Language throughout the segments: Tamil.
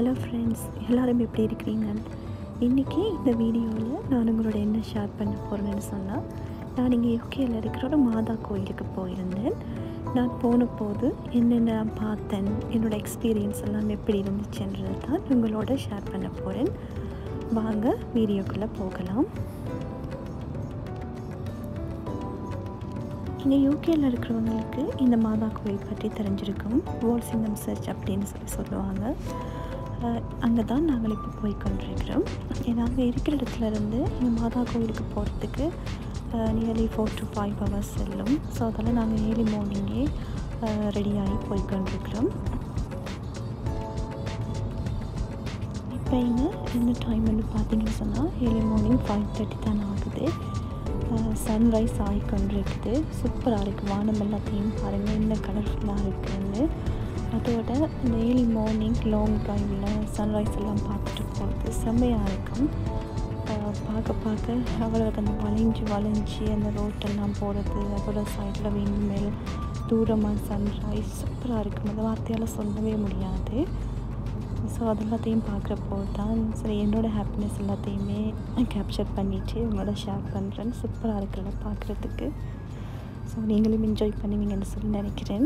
ஹலோ ஃப்ரெண்ட்ஸ் எல்லோரும் எப்படி இருக்கிறீங்க இன்றைக்கி இந்த வீடியோவில் நான் உங்களோட என்ன ஷேர் பண்ண போகிறேன்னு சொன்னால் நான் இங்கே யூகேயில் இருக்கிற ஒரு மாதா கோயிலுக்கு போயிருந்தேன் நான் போன போது என்னென்ன நான் பார்த்தேன் என்னோடய எக்ஸ்பீரியன்ஸ் எல்லாம் எப்படி இருந்துச்சுன்றது தான் உங்களோட ஷேர் பண்ண போகிறேன் வாங்க வீடியோக்குள்ளே போகலாம் இங்கே யூகேயில் இருக்கிறவங்களுக்கு இந்த மாதா கோயில் பற்றி தெரிஞ்சிருக்கும் வால்சிங்கம் சர்ச் அப்படின்னு சொல்லி சொல்லுவாங்க அங்கே தான் நாங்கள் இப்போ போய் கொண்டிருக்கிறோம் நாங்கள் இருக்கிற இடத்துல இருந்து இந்த மாதா கோயிலுக்கு போகிறதுக்கு nearly four to five hours செல்லும் ஸோ அதெல்லாம் நாங்கள் ஏர்லி மார்னிங்கே ரெடியாகி போய் கொண்டிருக்கிறோம் இப்போ இங்கே என்ன டைம்னு பார்த்தீங்கன்னு சொன்னால் ஏர்லி மார்னிங் ஃபைவ் தேர்ட்டி தான் ஆகுது சன்ரைஸ் ஆகிக்கொண்டிருக்குது சூப்பராக இருக்குது வானம் எல்லாத்தையும் பாருங்கள் என்ன கலர்ஃபுல்லாக இருக்குன்னு அதோட இந்த ஏர்லி மார்னிங் லாங் டைமில் சன்ரைஸ் எல்லாம் பார்த்துட்டு போகிறது செம்மையாக இருக்கும் பார்க்க பார்க்க அவ்வளோக்கு அந்த வளைஞ்சு வளைஞ்சி அந்த ரோட்டெல்லாம் போகிறது அதோட சைடில் விண்மேல் தூரமாக சன்ரைஸ் சூப்பராக இருக்கும் அந்த வார்த்தையால் சொல்லவே முடியாது ஸோ அதெல்லாத்தையும் பார்க்குறப்போ தான் சரி என்னோடய ஹாப்பினஸ் எல்லாத்தையுமே கேப்சர் பண்ணிவிட்டு உங்களோட ஷேர் பண்ணுறேன் சூப்பராக இருக்கிறத பார்க்குறதுக்கு ஸோ நீங்களும் என்ஜாய் பண்ணுவீங்கன்னு சொல்லி நினைக்கிறேன்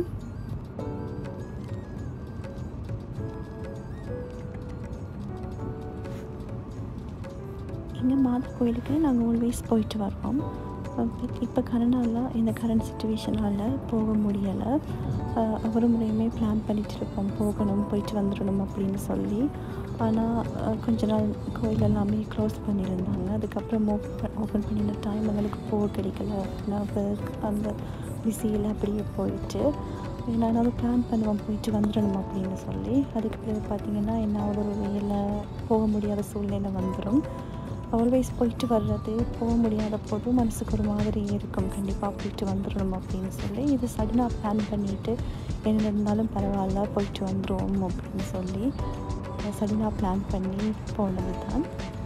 எங்கள் மாதா கோயிலுக்கு நாங்கள் ஆல்வேஸ் போயிட்டு வருவோம் இப்போ கரண்டால் இந்த கரண்ட் சுச்சுவேஷனால் போக முடியலை ஒரு முறையுமே பிளான் பண்ணிட்டு இருப்போம் போகணும் போயிட்டு வந்துடணும் அப்படின்னு சொல்லி ஆனால் கொஞ்ச நாள் கோயில் எல்லாமே க்ளோஸ் பண்ணியிருந்தாங்க அதுக்கப்புறம் ஓப்பன் ஓப்பன் பண்ணின டைம் எங்களுக்கு போக கிடைக்கல நான் ஒர்க் அந்த பிஸியில் அப்படியே போயிட்டு நான் அதை பிளான் பண்ணுவோம் போயிட்டு வந்துடணும் அப்படின்னு சொல்லி அதுக்கு பிறகு பார்த்திங்கன்னா என்ன ஒரு வேலை போக முடியாத சூழ்நிலை வந்துடும் ஆல்வேஸ் போயிட்டு வர்றது போக முடியாத போது மனசுக்கு ஒரு மாதிரி இருக்கும் கண்டிப்பாக போயிட்டு வந்துடணும் அப்படின்னு சொல்லி இது சடனாக பிளான் பண்ணிவிட்டு என்ன இருந்தாலும் பரவாயில்ல போயிட்டு வந்துடுவோம் அப்படின்னு சொல்லி சடனாக பிளான் பண்ணி போனது தான்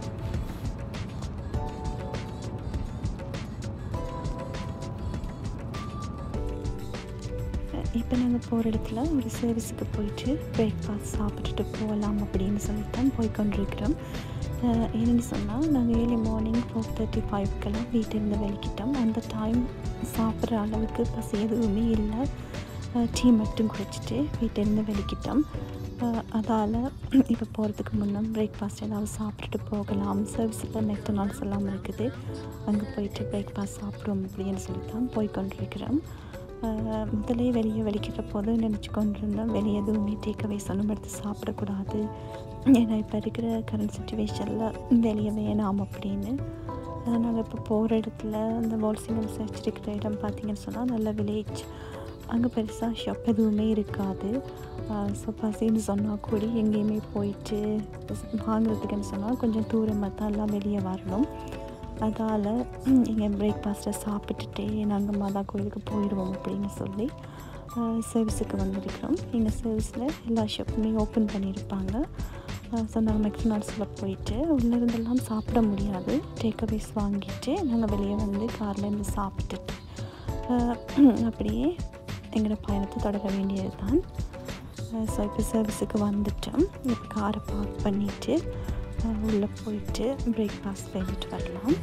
இப்போ நாங்கள் போகிற இடத்துல ஒரு சர்வீஸுக்கு போயிட்டு பிரேக்ஃபாஸ்ட் சாப்பிட்டுட்டு போகலாம் அப்படின்னு சொல்லி தான் போய் கொண்டிருக்கிறோம் என்னென்னு சொன்னால் நாங்கள் ஏர்லி மார்னிங் ஃபோர் தேர்ட்டி ஃபைவ்க்கெல்லாம் வீட்டிலேருந்து வெளிக்கிட்டோம் அந்த டைம் சாப்பிட்ற அளவுக்கு பசி எதுவுமே இல்லை டீ மட்டும் குடிச்சிட்டு வீட்டிலேருந்து வெளிக்கிட்டோம் அதால் இப்போ போகிறதுக்கு முன்னே பிரேக்ஃபாஸ்ட் ஏதாவது சாப்பிட்டுட்டு போகலாம் சர்வீஸில் மெக்டொனால்ட்ஸ் எல்லாம் இருக்குது அங்கே போயிட்டு பிரேக்ஃபாஸ்ட் சாப்பிடுவோம் அப்படின்னு சொல்லி தான் போய் கொண்டிருக்கிறோம் முதலே வெளியே வெளிக்கிற போது நினச்சி கொண்டிருந்தோம் வெளியே எதுவுமே டேக்அவே சொன்ன எடுத்து சாப்பிடக்கூடாது ஏன்னா இப்போ இருக்கிற கரண்ட் சுச்சுவேஷனில் வெளியே வேணாம் அப்படின்னு நாங்கள் இப்போ போகிற இடத்துல அந்த வால்சிங்கம் சர்ச் இருக்கிற இடம் பார்த்திங்கன்னு சொன்னால் நல்ல வில்லேஜ் அங்கே பெருசாக ஷாப் எதுவுமே இருக்காது ஸோ பசின்னு சொன்னால் கூட எங்கேயுமே போயிட்டு வாங்குறதுக்குன்னு சொன்னால் கொஞ்சம் தூரமாக தான் எல்லாம் வெளியே வரணும் அதால் இங்கே பிரேக்ஃபாஸ்ட்டை சாப்பிட்டுட்டே நாங்கள் மாதா கோயிலுக்கு போயிடுவோம் அப்படின்னு சொல்லி சர்வீஸுக்கு வந்திருக்கிறோம் எங்கள் சர்வீஸில் எல்லா ஷாப்புமே ஓப்பன் பண்ணியிருப்பாங்க ஸோ நாங்கள் மெக்டனால்ட்ஸில் போயிட்டு உள்ளேருந்தெல்லாம் சாப்பிட முடியாது டேக்அவேஸ் வாங்கிட்டு நாங்கள் வெளியே வந்து கார்லேருந்து சாப்பிட்டுட்டு அப்படியே எங்களோட பயணத்தை தொடர வேண்டியது தான் ஸோ இப்போ சர்வீஸுக்கு வந்துட்டோம் இப்போ காரை பார்க் பண்ணிவிட்டு உள்ளே போயிட்டு பிரேக்ஃபாஸ்ட் பண்ணிட்டு வரலாம்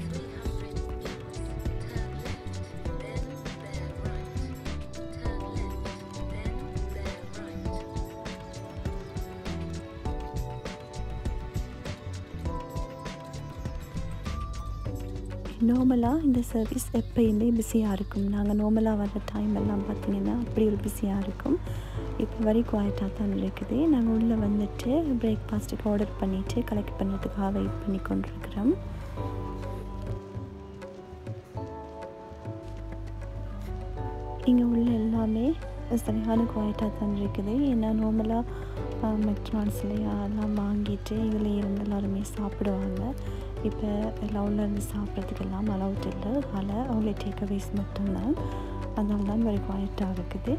நார்மலாக இந்த சர்வீஸ் எப்போயுமே பிஸியாக இருக்கும் நாங்கள் நார்மலாக வர டைம் எல்லாம் பார்த்திங்கன்னா அப்படி ஒரு பிஸியாக இருக்கும் இப்போ வரை குவாய்ட்டாக தான் இருக்குது நாங்கள் உள்ளே வந்துட்டு பிரேக்ஃபாஸ்ட்டுக்கு ஆர்டர் பண்ணிவிட்டு கலெக்ட் பண்ணுறதுக்காக வெயிட் பண்ணி கொண்டிருக்கிறோம் இங்கே உள்ள எல்லாமே சரியான குவாய்ட்டாக தான் இருக்குது ஏன்னா நார்மலாக மெக்டானல்ஸ்லையா எல்லாம் வாங்கிட்டு இதில் இருந்து எல்லாருமே சாப்பிடுவாங்க இப்போ எல்லாம் உள்ளேருந்து சாப்பிட்றதுக்கெல்லாம் அலவுட் இல்லை அதனால் அவங்களே டேக்அவேஸ் மட்டும்தான் அதனால தான் very குவாய்ட்டாக இருக்குது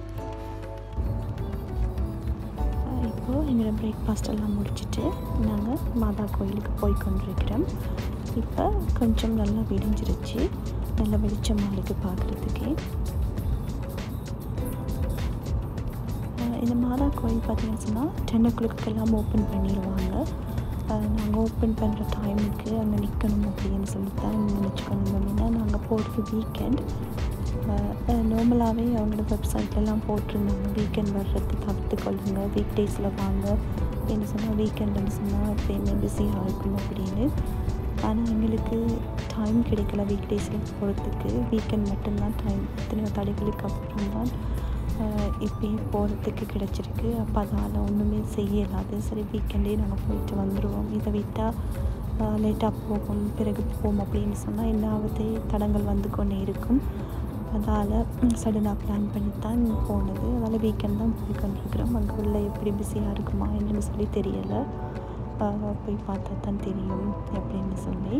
இப்போது எங்களோட பிரேக்ஃபாஸ்ட் எல்லாம் முடிச்சுட்டு நாங்கள் மாதா கோயிலுக்கு போய் கொண்டிருக்கிறோம் இப்போ கொஞ்சம் நல்லா விடிஞ்சிருச்சு நல்லா வெளிச்சமாக இருக்குது பார்க்குறதுக்கு இந்த மாதா கோயில் பார்த்தீங்கன்னு சொன்னால் டென் ஓ கிளாக்கெல்லாம் ஓப்பன் பண்ணிடுவாங்க நாங்கள் ஓப்பன் பண்ணுற டைமுக்கு அங்கே நிற்கணும் அப்படின்னு சொல்லி தான் நினச்சிக்கணும் அப்படின்னா நாங்கள் போகிறது வீக்கெண்ட் நார்மலாகவே அவங்களோட வெப்சைட்லலாம் போட்டிருந்தாங்க வீக்கெண்ட் வர்றது தவிர்த்து கொள்ளுங்க வீக் டேஸில் வாங்க என்ன சொன்னால் வீக்கெண்டுன்னு சொன்னால் எப்பயுமே பிஸியாக இருக்கும் அப்படின்னு ஆனால் எங்களுக்கு டைம் கிடைக்கல வீக் டேஸில் போகிறதுக்கு வீக்கெண்ட் மட்டும்தான் டைம் எத்தனையோ தடைகளுக்கு அப்புறம் தான் இப்போயும் போகிறதுக்கு கிடச்சிருக்கு அப்போ அதால் ஒன்றுமே செய்யலாது சரி வீக்கெண்டே நாங்கள் போயிட்டு வந்துடுவோம் இதை விட்டால் லேட்டாக போகும் பிறகு போவோம் அப்படின்னு சொன்னால் என்னாவது தடங்கள் வந்து கொண்டே இருக்கும் அதால் சடனாக பிளான் பண்ணி தான் போனது அதால் வீக்கெண்ட் தான் போய் கொண்டிருக்கிறோம் அங்கே உள்ள எப்படி பிஸியாக இருக்குமா என்னன்னு சொல்லி தெரியலை போய் பார்த்தா தான் தெரியும் அப்படின்னு சொல்லி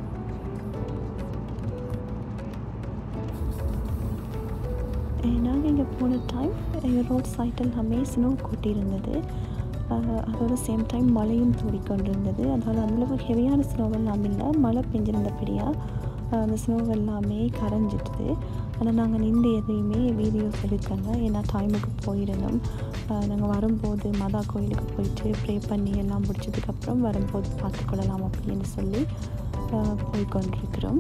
நாங்கள் இங்கே போன டைம் ரோட் சைட் எல்லாமே ஸ்னோ கொட்டியிருந்தது அதோட சேம் டைம் மழையும் தூடிக்கொண்டிருந்தது அதனால் அந்தளவுக்கு ஹெவியான ஸ்னோவெல்லாம் இல்லை மழை பெஞ்சிருந்தபடியாக அந்த ஸ்னோ எல்லாமே கரைஞ்சிட்டுது ஆனால் நாங்கள் நின்று எதையுமே வீடியோஸ் எடுக்கல ஏன்னா டைமுக்கு போயிடணும் நாங்கள் வரும்போது மதா கோயிலுக்கு போயிட்டு ப்ரே பண்ணி எல்லாம் முடிச்சதுக்கப்புறம் வரும்போது பார்த்துக்கொள்ளலாம் அப்படின்னு சொல்லி போய் கொண்டிருக்கிறோம்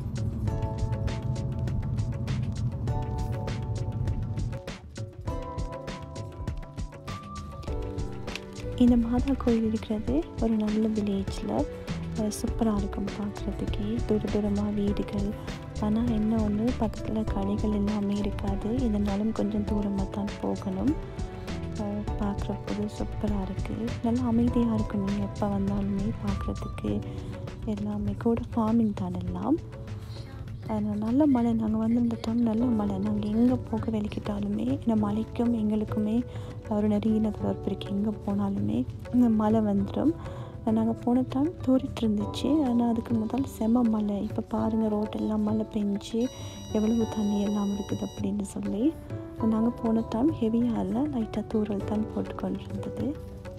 இந்த மாதா கோயில் இருக்கிறது ஒரு நல்ல வில்லேஜில் சூப்பராக இருக்கும் பார்க்குறதுக்கே தூர தூரமாக வீடுகள் ஆனால் என்ன ஒன்று பக்கத்தில் கடைகள் எல்லாமே இருக்காது இதனாலும் கொஞ்சம் தூரமாக தான் போகணும் பார்க்குறப்போது சூப்பராக இருக்குது நல்லா அமைதியாக இருக்கும் நீங்கள் எப்போ வந்தாலுமே பார்க்குறதுக்கு எல்லாமே கூட ஃபார்மிங் தான் எல்லாம் நல்ல மழை நாங்கள் வந்திருந்த டைம் நல்ல மழை நாங்கள் எங்கே போக வெளிக்கிட்டாலுமே இந்த மழைக்கும் எங்களுக்குமே ஒரு நெருங்கின தொடர்பு இருக்குது எங்கே போனாலுமே இந்த மழை வந்துடும் நாங்கள் போன டைம் தூரிட்டு இருந்துச்சு ஆனால் அதுக்கு முதல் செம மழை இப்போ பாருங்கள் ரோட்டெல்லாம் மழை பெஞ்சு எவ்வளவு தண்ணி எல்லாம் இருக்குது அப்படின்னு சொல்லி நாங்கள் போன டைம் ஹெவியாக இல்லை லைட்டாக தூரல் தான் போட்டுக்கொண்டு இருந்தது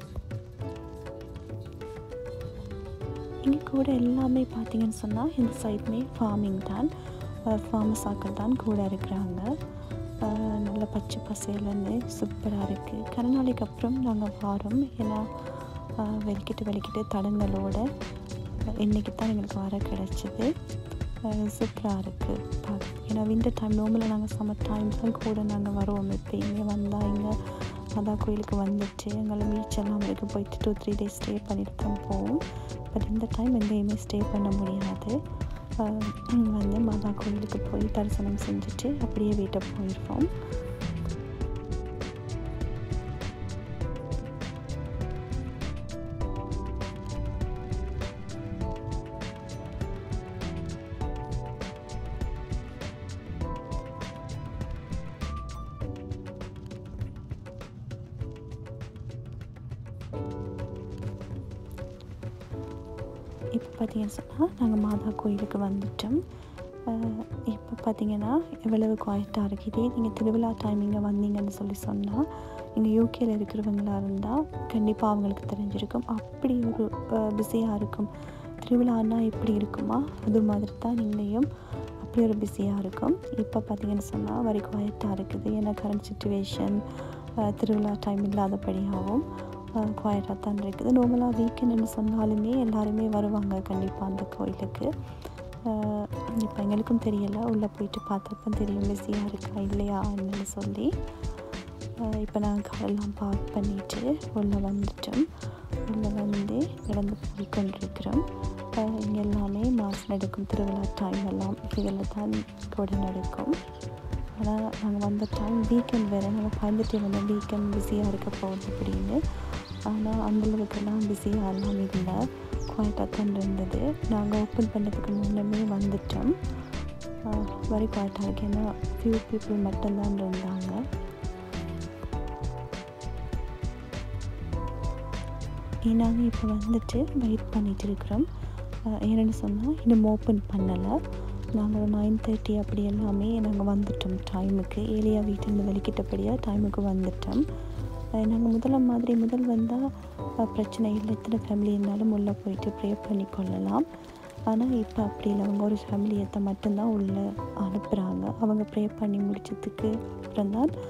இங்கே கூட எல்லாமே பார்த்தீங்கன்னு சொன்னால் இந்த சைடுமே ஃபார்மிங் தான் ஃபார்மஸ் ஆக்கள் தான் கூட இருக்கிறாங்க நல்ல பச்சை பசேலன்னு சூப்பராக இருக்குது கருநாளைக்கு அப்புறம் நாங்கள் வாரோம் ஏன்னா வெளிக்கிட்டு வெளிக்கிட்டு தடங்களோட இன்றைக்கி தான் எங்களுக்கு வர கிடச்சிது சூப்பராக இருக்குது பார்க்க ஏன்னா விண்டர் டைம் நார்மலாக நாங்கள் சம்மர் டைம் தான் கூட நாங்கள் வருவோம் எப்பயுமே வந்தால் இங்கே மதா கோயிலுக்கு வந்துட்டு எங்களை பீச் எல்லாம் வரைக்கும் போயிட்டு டூ த்ரீ டேஸ் ஸ்டே பண்ணிட்டு தான் போவோம் பட் இந்த டைம் எங்கேயுமே ஸ்டே பண்ண முடியாது வந்து மாதா கோயிலுக்கு போய் தரிசனம் செஞ்சுட்டு அப்படியே வீட்டை போயிடுவோம் இப்போ பார்த்தீங்கன்னு சொன்னால் நாங்கள் மாதா கோயிலுக்கு வந்துட்டோம் இப்போ பார்த்தீங்கன்னா எவ்வளவு குவாய்ட்டாக இருக்குது நீங்கள் திருவிழா டைமிங்க வந்தீங்கன்னு சொல்லி சொன்னால் இங்கே யூகேயில் இருக்கிறவங்களா இருந்தால் கண்டிப்பாக அவங்களுக்கு தெரிஞ்சிருக்கும் அப்படி ஒரு பிஸியாக இருக்கும் திருவிழான்னா எப்படி இருக்குமா அது மாதிரி தான் இங்கேயும் அப்படி ஒரு பிஸியாக இருக்கும் இப்போ பார்த்தீங்கன்னு சொன்னால் வரி குவாய்ட்டாக இருக்குது ஏன்னா கரண்ட் சுச்சுவேஷன் திருவிழா டைம் இல்லாதபடியாகவும் குவாய்ட்டாக தான் இருக்குது நார்மலாக வீக்கெண்டுன்னு சொன்னாலுமே எல்லாருமே வருவாங்க கண்டிப்பாக அந்த கோயிலுக்கு இப்போ எங்களுக்கும் தெரியலை உள்ளே போயிட்டு பார்த்தப்ப தெரியும் பிஸியாக இருக்கா இல்லையா என்னன்னு சொல்லி இப்போ நாங்கள் காரெல்லாம் பார்க் பண்ணிவிட்டு உள்ளே வந்துட்டோம் உள்ளே வந்து நடந்து போய் கொண்டிருக்கிறோம் இங்கே எல்லாமே மாதம் நடக்கும் திருவிழா டைம் எல்லாம் இதில் தான் கூட நடக்கும் ஆனால் நாங்கள் வந்த டைம் வீக்கெண்ட் வேறு நாங்கள் பயந்துட்டு வந்தோம் வீக்கெண்ட் பிஸியாக இருக்க போகுது அப்படின்னு ஆனால் அந்தளவுக்கெல்லாம் பிஸியாக எல்லாம் இல்லை குவாய்ட்டாக தான் இருந்தது நாங்கள் ஓப்பன் பண்ணதுக்கு முன்னமே வந்துட்டோம் வெரி குவாய்ட்டாக இருக்கு ஏன்னா ஃபியூ பீப்புள் மட்டும்தான் இருந்தாங்க நாங்கள் இப்போ வந்துட்டு வெயிட் பண்ணிகிட்டு இருக்கிறோம் ஏன்னு சொன்னால் இன்னும் ஓப்பன் பண்ணலை நாங்கள் ஒரு நைன் தேர்ட்டி அப்படி எல்லாமே நாங்கள் வந்துட்டோம் டைமுக்கு ஏலியா வீட்டிலேருந்து வெளிக்கிட்டபடியாக டைமுக்கு வந்துட்டோம் நாங்கள் முதல்ல மாதிரி முதல் வந்தால் பிரச்சனை இல்லை எத்தனை ஃபேமிலி இருந்தாலும் உள்ளே போயிட்டு ப்ரே பண்ணி கொள்ளலாம் ஆனால் இப்போ அப்படி இல்லை அவங்க ஒரு ஃபேமிலியத்தை மட்டும்தான் உள்ளே அனுப்புகிறாங்க அவங்க ப்ரே பண்ணி முடிச்சதுக்கு அப்புறம் தான்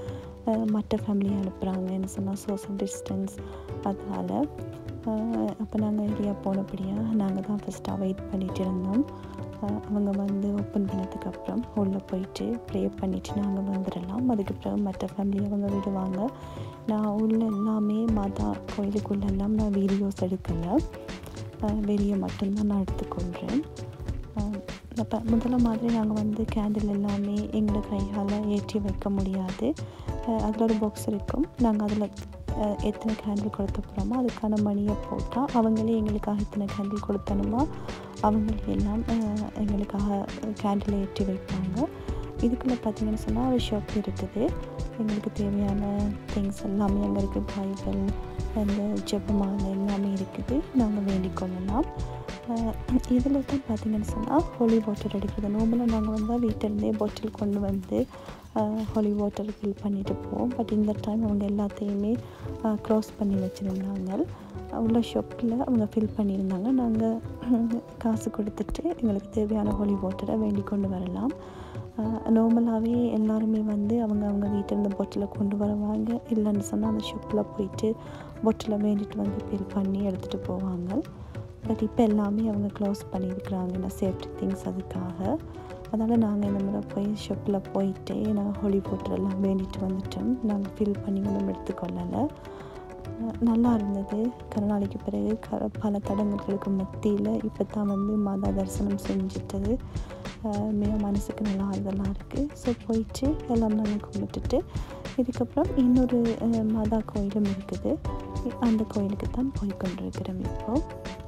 மற்ற ஃபேமிலி அனுப்புகிறாங்க என்ன சொன்னால் சோஷியல் டிஸ்டன்ஸ் அதனால் அப்போ நாங்கள் ஏரியா போனபடியாக நாங்கள் தான் ஃபஸ்ட்டாக வெயிட் பண்ணிகிட்டு இருந்தோம் அவங்க வந்து ஓப்பன் பண்ணதுக்கு அப்புறம் உள்ளே போயிட்டு ப்ரே பண்ணிவிட்டு நாங்கள் வந்துடலாம் அதுக்கப்புறம் மற்ற ஃபேமிலி அவங்க விடுவாங்க நான் உள்ள எல்லாமே மாதா கோயிலுக்குள்ளெல்லாம் நான் வீடியோஸ் எடுக்கலை வெளியே மட்டும்தான் நான் எடுத்துக்கொள்கிறேன் அப்போ முதல்ல மாதிரி நாங்கள் வந்து கேண்டில் எல்லாமே எங்களை கையால் ஏற்றி வைக்க முடியாது அதில் ஒரு பாக்ஸ் இருக்கும் நாங்கள் அதில் எத்தனை கேண்டில் கொடுத்த போகிறோமோ அதுக்கான மணியை போட்டால் அவங்களே எங்களுக்காக எத்தனை கேண்டில் கொடுத்தணுமோ அவங்களே எல்லாம் எங்களுக்காக கேண்டில் ஏற்றி வைப்பாங்க இதுக்குள்ளே பார்த்தீங்கன்னு சொன்னால் ஒரு ஷாப் இருக்குது எங்களுக்கு தேவையான திங்ஸ் எல்லாமே அங்கே இருக்குது பைபிள் அந்த ஜெபமாலை எல்லாமே இருக்குது நாங்கள் வேண்டிக் கொள்ளலாம் இதில் தான் பார்த்தீங்கன்னு சொன்னால் ஹோலி வாட்டர் எடுக்கிறது நார்மலாக நாங்கள் வந்து வீட்டிலேருந்தே பாட்டில் கொண்டு வந்து ஹோலி வாட்டர் ஃபில் பண்ணிட்டு போவோம் பட் இந்த டைம் அவங்க எல்லாத்தையுமே க்ளோஸ் பண்ணி வச்சுருந்தாங்க உள்ள ஷாப்பில் அவங்க ஃபில் பண்ணியிருந்தாங்க நாங்கள் காசு கொடுத்துட்டு எங்களுக்கு தேவையான ஹோலி வாட்டரை வேண்டிக் கொண்டு வரலாம் நார்மலாகவே எல்லாருமே வந்து அவங்க அவங்க வீட்டிலேருந்து பொட்டில் கொண்டு வருவாங்க இல்லைன்னு சொன்னால் அந்த ஷாப்பில் போயிட்டு பொட்டில் வேண்டிட்டு வந்து ஃபில் பண்ணி எடுத்துகிட்டு போவாங்க பட் இப்போ எல்லாமே அவங்க க்ளோஸ் பண்ணியிருக்கிறாங்க இந்த சேஃப்டி திங்ஸ் அதுக்காக அதனால் நாங்கள் இந்த மாதிரி போய் ஷாப்பில் போயிட்டு நாங்கள் ஹோலி வாட்டர் எல்லாம் வேண்டிட்டு வந்துட்டோம் நாங்கள் ஃபில் பண்ணி ஒன்றும் எடுத்துக்கொள்ளலை நல்லா இருந்தது கருநாளைக்கு பிறகு க பல தடங்களுக்கு மத்தியில் இப்போ தான் வந்து மாதா தரிசனம் செஞ்சிட்டது மிக மனசுக்கு நல்லா ஆறுதலாக இருக்குது ஸோ போயிட்டு எல்லாம் நாங்கள் கும்பிட்டுட்டு இதுக்கப்புறம் இன்னொரு மாதா கோயிலும் இருக்குது அந்த கோயிலுக்கு தான் போய் கொண்டிருக்கிறோம் இப்போது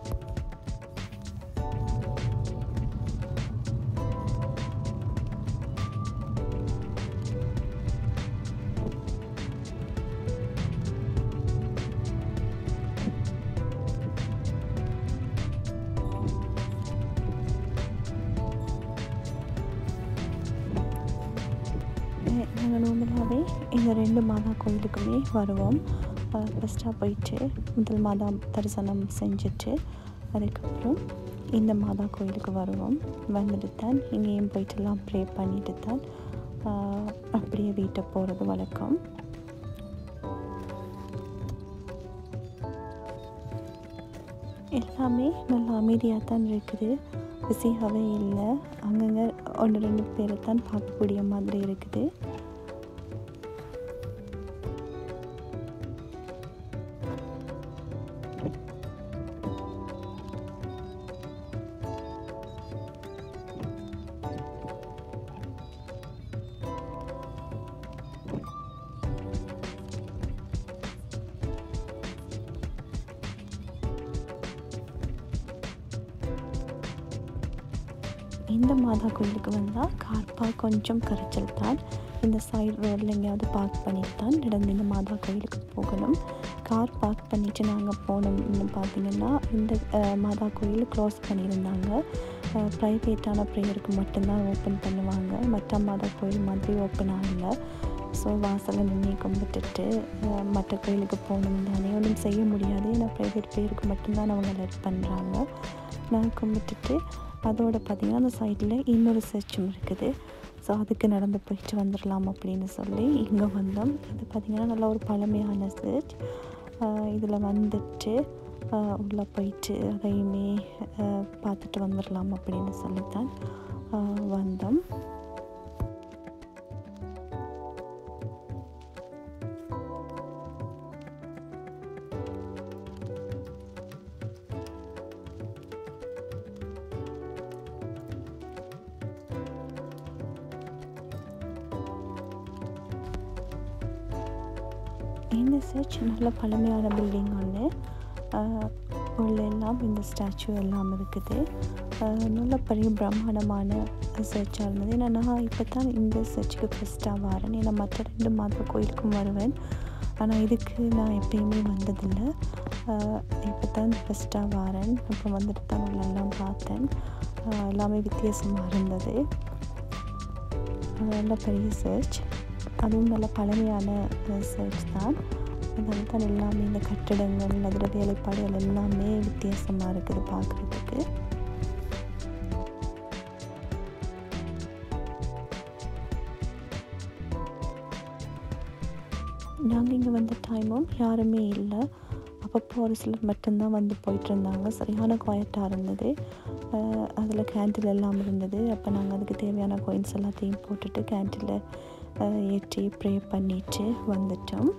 நாங்கள் நார்மலாகவே இந்த ரெண்டு மாதா கோயிலுக்குமே வருவோம் ஃபஸ்ட்டாக போயிட்டு முதல் மாதா தரிசனம் செஞ்சுட்டு அதுக்கப்புறம் இந்த மாதா கோயிலுக்கு வருவோம் வந்துட்டு தான் இங்கேயும் போயிட்டுலாம் ப்ரே பண்ணிட்டு தான் அப்படியே வீட்டை போகிறது வழக்கம் எல்லாமே நல்லா அமைதியாக தான் இருக்குது பிஸியாகவே இல்லை அங்கங்கே ஒன்று ரெண்டு பேரை தான் பார்க்கக்கூடிய மாதிரி இருக்குது இந்த மாதா கோயிலுக்கு வந்தால் கார் பார்க் கொஞ்சம் கரைச்சல் தான் இந்த சைடு ரோடில் எங்கேயாவது பார்க் பண்ணிட்டு தான் நடந்து இந்த மாதா கோயிலுக்கு போகணும் கார் பார்க் பண்ணிவிட்டு நாங்கள் போனோம்னு பார்த்தீங்கன்னா இந்த மாதா கோயில் க்ளோஸ் பண்ணியிருந்தாங்க ப்ரைவேட்டான ப்ரேயருக்கு மட்டும்தான் ஓப்பன் பண்ணுவாங்க மற்ற மாதா கோயில் மாதிரி ஓப்பன் ஆகலை ஸோ வாசலில் நின்று கும்பிட்டுட்டு மற்ற கோயிலுக்கு போகணும் தானே ஒன்றும் செய்ய முடியாது ஏன்னா ப்ரைவேட் ப்ரேயருக்கு மட்டும்தான் அவங்க லெட் பண்ணுறாங்க நான் கும்பிட்டுட்டு அதோட பார்த்திங்கன்னா அந்த சைடில் இன்னொரு சர்ச்சும் இருக்குது ஸோ அதுக்கு நடந்து போயிட்டு வந்துடலாம் அப்படின்னு சொல்லி இங்கே வந்தோம் இது பார்த்திங்கன்னா நல்லா ஒரு பழமையான சர்ச் இதில் வந்துட்டு உள்ளே போயிட்டு அதையுமே பார்த்துட்டு வந்துடலாம் அப்படின்னு சொல்லித்தான் வந்தோம் இந்த சர்ச் நல்ல பழமையான பில்டிங் ஒன்று உள்ள எல்லாம் இந்த ஸ்டாச்சு எல்லாம் இருக்குது நல்ல பெரிய பிரம்மாண்டமான சர்ச்சாக இருந்தது ஏன்னா நான் இப்போ தான் இந்த சர்ச்சுக்கு ஃபஸ்ட்டாக வரேன் ஏன்னா மற்ற ரெண்டு மாத கோயிலுக்கும் வருவேன் ஆனால் இதுக்கு நான் எப்பயுமே வந்ததில்லை இப்போ தான் ஃபஸ்ட்டாக வரேன் இப்போ வந்துட்டு தான் உள்ளெல்லாம் பார்த்தேன் எல்லாமே வித்தியாசமாக இருந்தது நல்ல பெரிய சர்ச் அதுவும் நல்ல பழமையான சர்ச் தான் அதனால தான் எல்லாமே இந்த கட்டிடங்கள் அதில் வேலைப்பாடுகள் எல்லாமே வித்தியாசமாக இருக்குது பார்க்குறதுக்கு நாங்கள் இங்கே வந்த டைமும் யாருமே இல்லை அப்பப்போ ஒரு சிலர் மட்டும்தான் வந்து போயிட்டு இருந்தாங்க சரியான குவாய்ட்டாக இருந்தது அதில் கேண்டில் எல்லாம் இருந்தது அப்போ நாங்கள் அதுக்கு தேவையான கோயின்ஸ் எல்லாத்தையும் போட்டுட்டு கேண்டில் ஏற்றி ப்ரே பண்ணிட்டு வந்துட்டோம்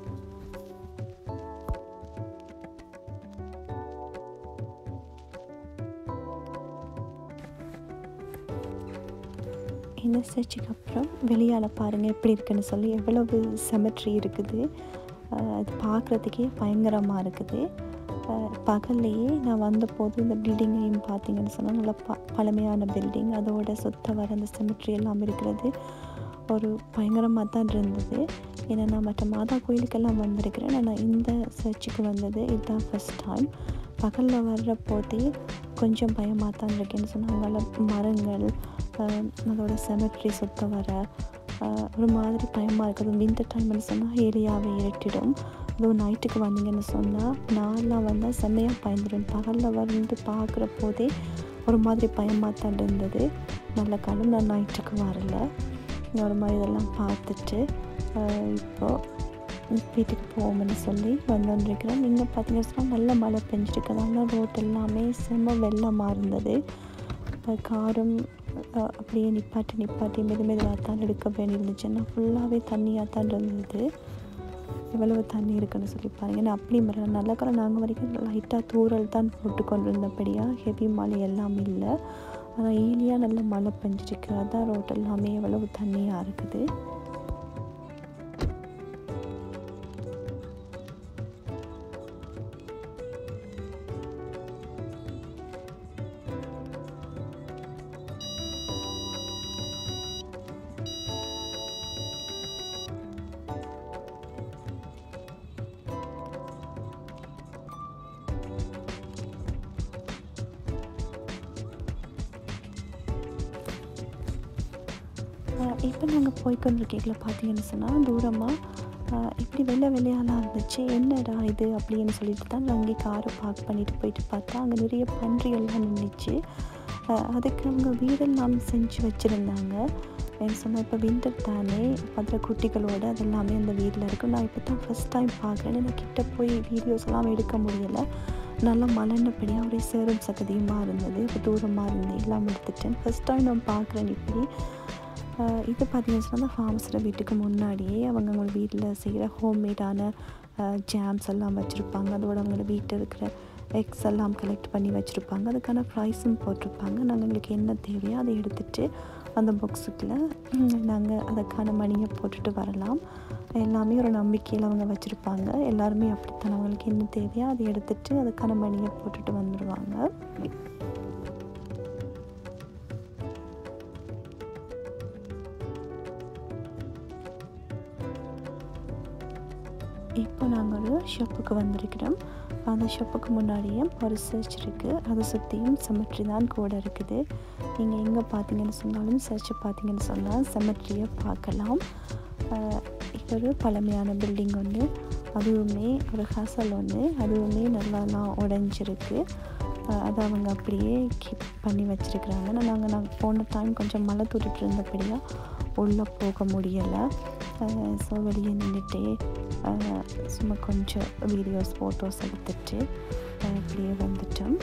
இந்த சர்ச்சுக்கு அப்புறம் வெளியால் பாருங்கள் எப்படி இருக்குன்னு சொல்லி எவ்வளவு செமெட்ரி இருக்குது அது பார்க்குறதுக்கே பயங்கரமாக இருக்குது பகல்லையே நான் வந்தபோது இந்த பில்டிங்கையும் பார்த்தீங்கன்னு சொன்னால் நல்லா ப பழமையான பில்டிங் அதோட சுத்த வர அந்த செமெட்ரி எல்லாம் இருக்கிறது ஒரு பயங்கரமாக தான் இருந்தது ஏன்னா நான் மற்ற மாதா கோயிலுக்கெல்லாம் வந்திருக்கிறேன் ஆனால் இந்த சர்ச்சுக்கு வந்தது இதுதான் ஃபஸ்ட் டைம் பகலில் வர்ற போதே கொஞ்சம் பயமாக தான் இருக்கேன்னு சொன்னாங்க மரங்கள் அதோட செமெட்ரி சுத்த வர ஒரு மாதிரி பயமாக இருக்குது வின்டர் டைம்னு சொன்னால் ஏரியாவை இருட்டிடும் அதுவும் நைட்டுக்கு வந்தீங்கன்னு சொன்னால் நான்லாம் வந்தால் செம்மையாக பயந்துடும் பகலில் வந்து பார்க்குற போதே ஒரு மாதிரி பயமாக தான் இருந்தது நல்ல காலம் நான் நைட்டுக்கு வரல ஒரு மாதிரி இதெல்லாம் பார்த்துட்டு இப்போது வீட்டுக்கு போவோம்னு சொல்லி வந்துருக்கிறேன் இங்கே பார்த்தீங்கன்னா சொன்னால் நல்ல மழை பெஞ்சிருக்கிறதால ரோட் எல்லாமே செம்ம வெள்ளமாக இருந்தது காரும் அப்படியே நிப்பாட்டி நிப்பாட்டி மெது மெதுவாக தான் எடுக்க வேண்டியிருந்துச்சு ஏன்னா ஃபுல்லாகவே தண்ணியாக தான் இருந்தது எவ்வளவு தண்ணி இருக்குன்னு சொல்லி பாருங்க நான் அப்படி மழை நல்ல காலம் நாங்கள் வரைக்கும் லைட்டாக தூரல் தான் போட்டு கொண்டு இருந்தபடியாக ஹெவி மழை எல்லாம் இல்லை ஆனால் ஈலியாக நல்ல மழை பெஞ்சிருக்கு அதான் ரோட் எல்லாமே எவ்வளவு தண்ணியாக இருக்குது இப்போ நாங்கள் போய்க்கொண்டிருக்கீங்கள பார்த்தீங்கன்னு சொன்னால் தூரமாக இப்படி வெள்ளை வெள்ளையாலாம் இருந்துச்சு என்னடா இது அப்படின்னு சொல்லிட்டு தான் நாங்கள் இங்கே காரை பார்க் பண்ணிட்டு போயிட்டு பார்த்தா அங்கே நிறைய பன்றிகள்லாம் நின்றுச்சு அதுக்கு அவங்க வீடெல்லாம் செஞ்சு வச்சுருந்தாங்க என்ன சொன்னால் இப்போ விண்டர் தானே அதில் குட்டிகளோடு அதெல்லாமே அந்த வீட்டில் இருக்கும் நான் இப்போ தான் ஃபஸ்ட் டைம் பார்க்குறேன் நான் கிட்ட போய் வீடியோஸ் எல்லாம் எடுக்க முடியலை நல்லா மலர்ந்தபடியாக ஒரே சேரும் சகதியுமாக இருந்தது இப்போ தூரமாக இருந்தது எல்லாம் எடுத்துட்டேன் ஃபஸ்ட் டைம் நான் பார்க்குறேன் இப்படி இது பார்த்தீங்கன்னு சொன்னால் ஃபார்மஸில் வீட்டுக்கு முன்னாடியே அவங்க அவங்க வீட்டில் செய்கிற ஹோம்மேடான ஜாம்ஸ் எல்லாம் வச்சுருப்பாங்க அதோட அவங்களோட வீட்டில் இருக்கிற எக்ஸ் எல்லாம் கலெக்ட் பண்ணி வச்சுருப்பாங்க அதுக்கான ப்ரைஸும் போட்டிருப்பாங்க நாங்கள் எங்களுக்கு என்ன தேவையோ அதை எடுத்துகிட்டு அந்த பாக்ஸுக்குள்ள நாங்கள் அதுக்கான மணியை போட்டுட்டு வரலாம் எல்லாமே ஒரு நம்பிக்கையில் அவங்க வச்சுருப்பாங்க எல்லாருமே அப்படித்தான் அவங்களுக்கு என்ன தேவையோ அதை எடுத்துகிட்டு அதுக்கான மணியை போட்டுட்டு வந்துடுவாங்க இப்போ நாங்கள் ஒரு ஷாப்புக்கு வந்திருக்கிறோம் அந்த ஷாப்புக்கு முன்னாடியே ஒரு சர்ச் இருக்குது அதை சுற்றியும் செமெட்ரி தான் கூட இருக்குது நீங்கள் எங்கே பார்த்தீங்கன்னு சொன்னாலும் சர்ச்சை பார்த்தீங்கன்னு சொன்னால் செமெட்ரியை பார்க்கலாம் இது ஒரு பழமையான பில்டிங் ஒன்று அதுவுமே ஒரு ஹசல் ஒன்று அதுவுமே நல்லாலாம் உடஞ்சிருக்கு அதை அவங்க அப்படியே கீப் பண்ணி வச்சுருக்குறாங்க நாங்கள் நாங்கள் போன டைம் கொஞ்சம் மழை தூரிட்டு இருந்தபடியாக உள்ளே போக முடியலை ஸோ வெளியே நின்றுட்டே சும்மா கொஞ்சம் வீடியோஸ் ஃபோட்டோஸ் எடுத்துட்டு அப்படியே வந்துட்டோம்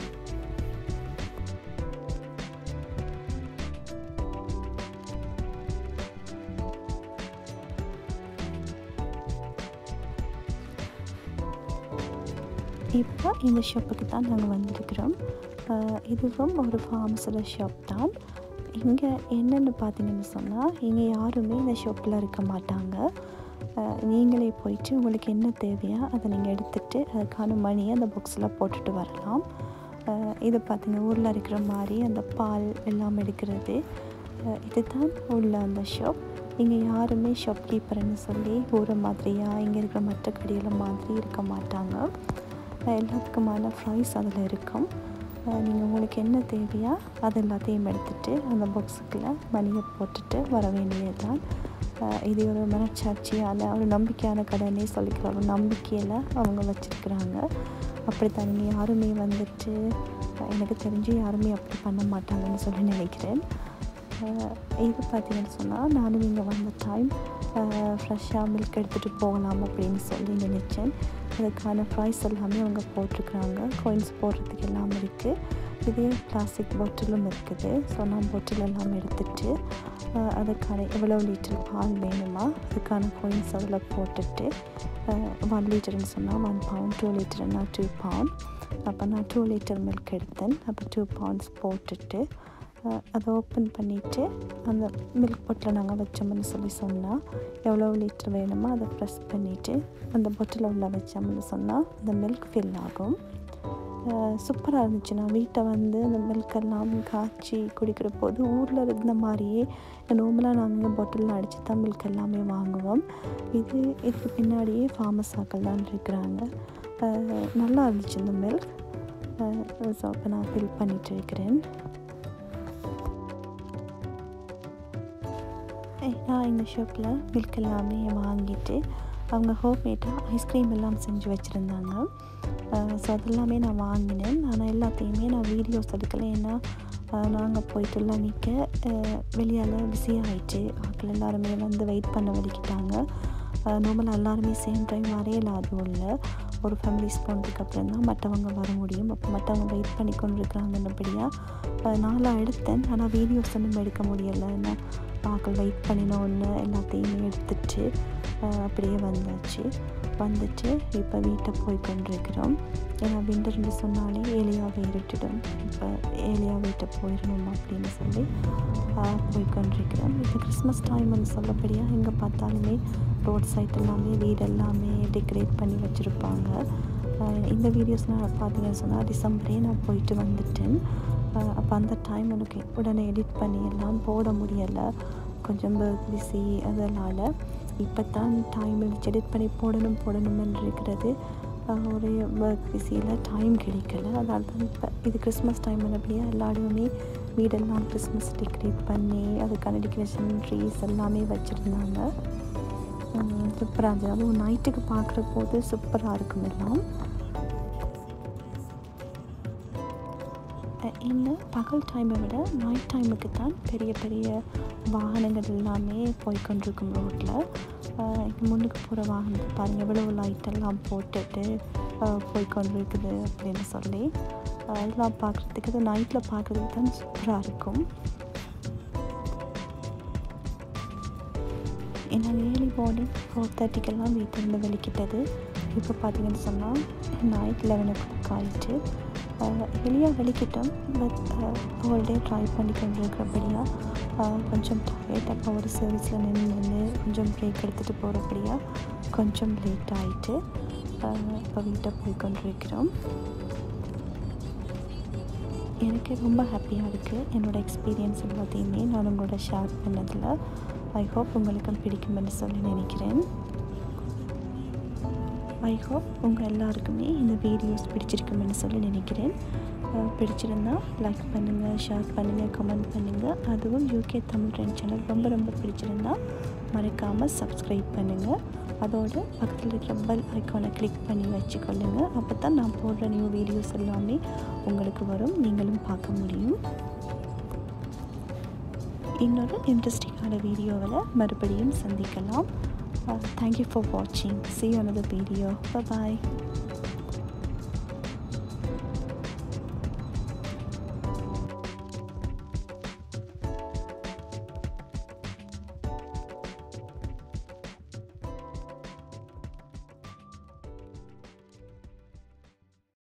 இப்போ இந்த ஷாப்புக்கு தான் நாங்கள் வந்திருக்கிறோம் இதுவும் ஒரு ஃபார்மஸில் ஷாப் தான் இங்கே என்னென்னு பார்த்தீங்கன்னு சொன்னால் இங்கே யாருமே இந்த ஷாப்பில் இருக்க மாட்டாங்க நீங்களே போயிட்டு உங்களுக்கு என்ன தேவையோ அதை நீங்கள் எடுத்துகிட்டு அதுக்கான மணியை அந்த புக்ஸில் போட்டுட்டு வரலாம் இது பார்த்திங்க ஊரில் இருக்கிற மாதிரி அந்த பால் எல்லாம் எடுக்கிறது இதுதான் உள்ள அந்த ஷாப் இங்கே யாருமே ஷாப் கீப்பர்னு சொல்லி ஊரை மாதிரியா இங்கே இருக்கிற மற்ற கடையில் மாதிரி இருக்க மாட்டாங்க எல்லாத்துக்குமான ப்ரைஸ் அதில் இருக்கும் நீங்கள் உங்களுக்கு என்ன தேவையோ அது எல்லாத்தையும் எடுத்துகிட்டு அந்த பாக்ஸுக்குள்ளே மணியை போட்டுட்டு வர வேண்டியது தான் இது ஒரு மனச்சாட்சியான ஒரு நம்பிக்கையான கடைன்னே சொல்லிக்கலாம் ஒரு நம்பிக்கையில் அவங்க வச்சுருக்குறாங்க அப்படி தான் நீங்கள் யாருமே வந்துட்டு எனக்கு தெரிஞ்சு யாருமே அப்படி பண்ண மாட்டாங்கன்னு சொல்லி நினைக்கிறேன் இது பார்த்தீங்கன்னு சொன்னால் நானும் இங்கே வந்த டைம் ஃப்ரெஷ்ஷாக மில்க் எடுத்துகிட்டு போகலாம் அப்படின்னு சொல்லி நினச்சேன் அதுக்கான ப்ரைஸ் எல்லாமே அவங்க போட்டிருக்குறாங்க கோயின்ஸ் போடுறதுக்கு எல்லாம் இருக்குது இதே பிளாஸ்டிக் பாட்டிலும் இருக்குது ஸோ நான் பாட்டில் எல்லாம் எடுத்துட்டு அதுக்கான எவ்வளோ லிட்டர் பால் வேணுமா அதுக்கான கோயின்ஸ் அதில் போட்டுட்டு ஒன் லிட்டர்னு சொன்னால் ஒன் பவுண்ட் டூ லிட்டர்னா டூ பவுண்ட் அப்போ நான் டூ லிட்டர் மில்க் எடுத்தேன் அப்போ டூ பவுண்ட்ஸ் போட்டுட்டு அதை ஓப்பன் பண்ணிவிட்டு அந்த மில்க் பொட்டில் நாங்கள் வச்சோம்னு சொல்லி சொன்னால் எவ்வளோ லிட்டர் வேணுமோ அதை ப்ரெஸ் பண்ணிவிட்டு அந்த பொட்டில் உள்ள வச்சோம்னு சொன்னால் அந்த மில்க் ஃபில் ஆகும் சூப்பராக இருந்துச்சு நான் வீட்டை வந்து அந்த மில்க் எல்லாம் காய்ச்சி குடிக்கிற போது ஊரில் இருந்த மாதிரியே நார்மலாக நாங்கள் பாட்டிலில் அடித்து தான் மில்க் எல்லாமே வாங்குவோம் இது இதுக்கு பின்னாடியே ஃபார்மஸ் ஆக்கள் தான் இருக்கிறாங்க நல்லா இருந்துச்சு இந்த மில்க் ஸோ அப்போ நான் ஃபில் பண்ணிகிட்டு இருக்கிறேன் நான் இந்த ஷாப்பில் மில்க் எல்லாமே வாங்கிட்டு அவங்க ஹோம்மேட்டாக ஐஸ்கிரீம் எல்லாம் செஞ்சு வச்சுருந்தாங்க ஸோ அதெல்லாமே நான் வாங்கினேன் ஆனால் எல்லாத்தையுமே நான் வீடியோஸ் எடுக்கலை ஏன்னா நாங்கள் போயிட்டுலாம் நிற்க வெளியால் பிஸி ஆகிட்டு ஆட்கள் எல்லாருமே வந்து வெயிட் பண்ண வலிக்கிட்டாங்க நார்மலாக எல்லாருமே சேம் டைம் வரையல அதுவும் இல்லை ஒரு ஃபேமிலிஸ் போனதுக்கு அப்புறம் தான் மற்றவங்க வர முடியும் அப்போ மற்றவங்க வெயிட் பண்ணி கொண்டு இருக்கிறாங்கன்னபடியாக நான்லாம் எடுத்தேன் ஆனால் வீடியோஸ் ஒன்றும் எடுக்க முடியலை ஏன்னா ஆக்கள் வெயிட் பண்ணினோன்னு எல்லாத்தையுமே எடுத்துட்டு அப்படியே வந்தாச்சு வந்துட்டு இப்போ வீட்டை போய் கொண்டிருக்கிறோம் ஏன்னா விண்டர்னு சொன்னாலே ஏலியாவை இருட்டிடும் இப்போ ஏலியா வீட்டை போயிடணும் அப்படின்னு சொல்லி போய் கொண்டிருக்கிறோம் இப்போ கிறிஸ்மஸ் டைம்னு சொல்லப்படியாக எங்கே பார்த்தாலுமே ரோட் சைட் எல்லாமே வீடு எல்லாமே டெக்கரேட் பண்ணி வச்சுருப்பாங்க இந்த வீடியோஸ் நான் பார்த்தீங்கன்னு சொன்னால் டிசம்பரே நான் போயிட்டு வந்துட்டேன் அப்போ அந்த டைம் எனக்கு உடனே எடிட் பண்ணி எல்லாம் போட முடியலை கொஞ்சம் பிஸி அதனால் இப்போ தான் டைம் எடிட் பண்ணி போடணும் போடணும்னு இருக்கிறது ஒரு ஒர்க் பிஸியில் டைம் கிடைக்கல அதனால தான் இப்போ இது கிறிஸ்மஸ் டைம் அப்படியே எல்லா இடமுமே வீடெல்லாம் கிறிஸ்மஸ் டெக்கரேட் பண்ணி அதுக்கான டெக்கரேஷன் ட்ரீஸ் எல்லாமே வச்சுருந்தாங்க சூப்பராக இருந்தது அதுவும் நைட்டுக்கு பார்க்குற போது சூப்பராக இருக்கும் எல்லாம் இன்னும் பகல் டைமை விட நைட் டைமுக்கு தான் பெரிய பெரிய வாகனங்கள் எல்லாமே போய்கொண்டிருக்கும் ரோட்டில் முன்னுக்கு போகிற வாகனத்தை பாருங்கள் எவ்வளோ லைட்டெல்லாம் போட்டுட்டு போய்கொண்டிருக்குது அப்படின்னு சொல்லி அதெல்லாம் பார்க்குறதுக்கு அது நைட்டில் பார்க்குறதுக்கு தான் சூப்பராக இருக்கும் ஏன்னா ஏர்லி மார்னிங் ஃபோர் தேர்ட்டிக்கெல்லாம் வீட்டிலேருந்து வெளிக்கிட்டது இப்போ பார்த்தீங்கன்னு சொன்னால் நைட் லெவன் ஓ கிளாக் ஆகிட்டு வெளியாக வெளிக்கிட்டோம் பட் ஹோல் டே ட்ரை பண்ணி கொண்டு இருக்கிறபடியாக கொஞ்சம் டயர்ட் அப்போ ஒரு சர்வீஸில் நின்று நின்று கொஞ்சம் பிரேக் எடுத்துகிட்டு போகிறபடியாக கொஞ்சம் லேட் ஆகிட்டு இப்போ வீட்டை போய் கொண்டிருக்கிறோம் எனக்கு ரொம்ப ஹாப்பியாக இருக்குது என்னோடய எக்ஸ்பீரியன்ஸ் எல்லாத்தையுமே நான் உங்களோட ஷேர் பண்ணதில் ஐ ஹோப் உங்களுக்கும் பிடிக்கும்னு சொல்லி நினைக்கிறேன் ஐ ஹோப் உங்கள் எல்லாருக்குமே இந்த வீடியோஸ் பிடிச்சிருக்குமென்னு சொல்லி நினைக்கிறேன் பிடிச்சிருந்தா லைக் பண்ணுங்கள் ஷேர் பண்ணுங்கள் கமெண்ட் பண்ணுங்கள் அதுவும் யூகே தமிழ் ட்ரெண்ட் சேனல் ரொம்ப ரொம்ப பிடிச்சிருந்தா மறக்காமல் சப்ஸ்கிரைப் பண்ணுங்கள் அதோட பக்கத்தில் இருக்கிற பெல் ஐக்கானை கிளிக் பண்ணி வச்சுக்கொள்ளுங்க அப்போ தான் நான் போடுற நியூ வீடியோஸ் எல்லாமே உங்களுக்கு வரும் நீங்களும் பார்க்க முடியும் இன்னொரு இன்ட்ரெஸ்டிங்கான வீடியோவில் மறுபடியும் சந்திக்கலாம் தேங்க்யூ ஃபார் வாட்சிங் சி another வீடியோ bye